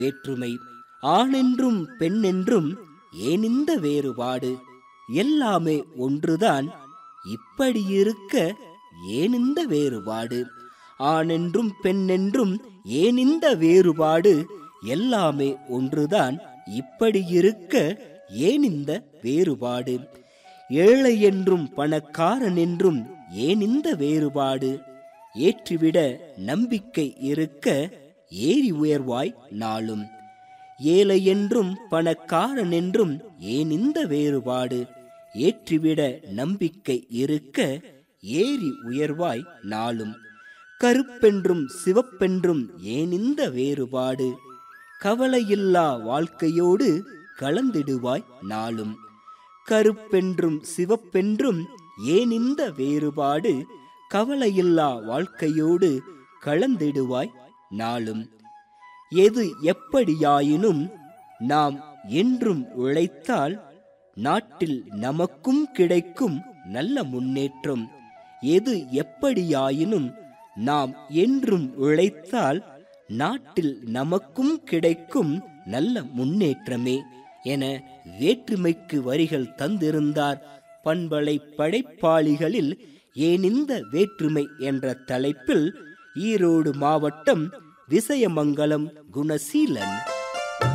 வேற்றுமை ஆணென்றும் பெண்ணென்றும் ஏன் இந்த வேறுபாடு எல்லாமே ஒன்றுதான் இப்படி இருக்க ஏன் இந்த வேறுபாடு ஆணென்றும் பெண்ணென்றும் ஏன் இந்த வேறுபாடு எல்லாமே ஒன்றுதான் இப்படி இருக்க ஏன் இந்த வேறுபாடு ஏழை என்றும் பணக்காரன் என்றும் ஏன் இந்த வேறுபாடு ஏற்றிவிட நம்பிக்கை இருக்க ஏறி உயர்வாய் நாளும் ஏழை என்றும் பணக்காரன் என்றும் ஏன் இந்த வேறுபாடு ஏற்றிவிட நம்பிக்கை இருக்க ஏறி உயர்வாய் நாளும் கருப்பென்றும் சிவப்பென்றும் ஏன் இந்த வேறுபாடு கவலையில்லா வாழ்க்கையோடு கலந்திடுவாய் நாளும் கருப்பென்றும் சிவப்பென்றும் ஏன் இந்த வேறுபாடு கவலையில்லா வாழ்க்கையோடு கலந்திடுவாய் நாளும் எது எப்படியாயினும் நாம் என்றும் உழைத்தால் நாட்டில் நமக்கும் கிடைக்கும் நல்ல முன்னேற்றம் எது எப்படியாயினும் நாம் என்றும் உழைத்தால் நாட்டில் நமக்கும் கிடைக்கும் நல்ல முன்னேற்றமே என வேற்றுமைக்கு வரிகள் தந்திருந்தார் பண்பலை படைப்பாளிகளில் ஏன் இந்த வேற்றுமை என்ற தலைப்பில் ஈரோடு மாவட்டம் விசயமங்கலம் குணசீலன்